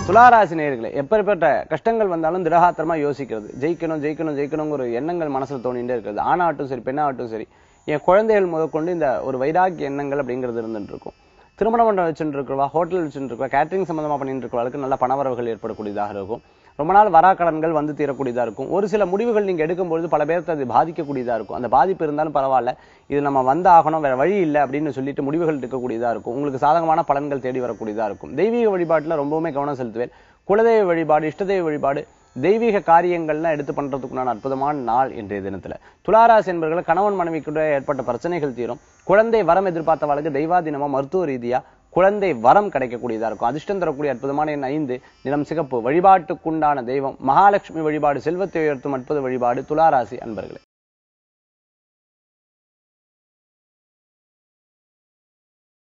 துளாராசி நேயர்களே எப்பேற்பட்ட கஷ்டங்கள் வந்தாலும் திடகாத்திரமா யோசிக்கிறது ஜெயிக்கணும் ஜெயிக்கணும் ஜெயிக்கணுங்கிற ஒரு எண்ணங்கள் மனசுல தோணிட்டே இருக்கிறது ஆணாகட்டும் சரி பெண்ணாகட்டும் சரி என் குழந்தைகள் முதற்கொண்டு இந்த ஒரு வைராக்கிய எண்ணங்கள் அப்படிங்கிறது இருந்துட்டு இருக்கும் திருமண மண்டபம் வச்சுட்டு இருக்கிறவா ஹோட்டல் வச்சுட்டு இருக்கவா கேட்டரிங் சம்பந்தமா பண்ணிட்டு இருக்கிறவங்களுக்கு நல்ல பணவரவுகள் ஏற்படக்கூடியதாக இருக்கும் ரொம்ப நாள் வராக்கடன்கள் வந்து தீரக்கூடியதா இருக்கும் ஒரு சில முடிவுகள் நீங்க எடுக்கும்பொழுது பல பேருக்கு அது பாதிக்கக்கூடியதா இருக்கும் அந்த பாதிப்பு இருந்தாலும் பரவாயில்ல இது நம்ம வந்து ஆகணும் வேற வழி இல்லை அப்படின்னு சொல்லிட்டு முடிவுகள் எடுக்கக்கூடியதா இருக்கும் உங்களுக்கு சாதகமான பலன்கள் தேடி வரக்கூடியதா இருக்கும் தெய்வீக வழிபாட்டுல ரொம்பவுமே கவனம் செலுத்துவேன் குலதெய்வ வழிபாடு இஷ்டதெய்வ வழிபாடு தெய்வீக காரியங்கள்லாம் எடுத்து பண்றதுக்குண்டான அற்புதமான நாள் இன்றைய தினத்துல துளாராசி என்பவர்கள் கணவன் மனைவிக்குள்ள ஏற்பட்ட பிரச்சனைகள் தீரும் குழந்தை வரம் எதிர்பார்த்தவர்களுக்கு தெய்வாதீனமா மருத்துவ ரீதியா குழந்தை வரம் கிடைக்கக்கூடியதா இருக்கும் அதிர்ஷ்டம் தரக்கூடிய அற்புதமான எண் ஐந்து நிலம் சிகப்பு வழிபாட்டுக்குண்டான தெய்வம் மகாலட்சுமி வழிபாடு செல்வத்தை உயர்த்தும் அற்புத வழிபாடு துளாராசி அன்பர்களே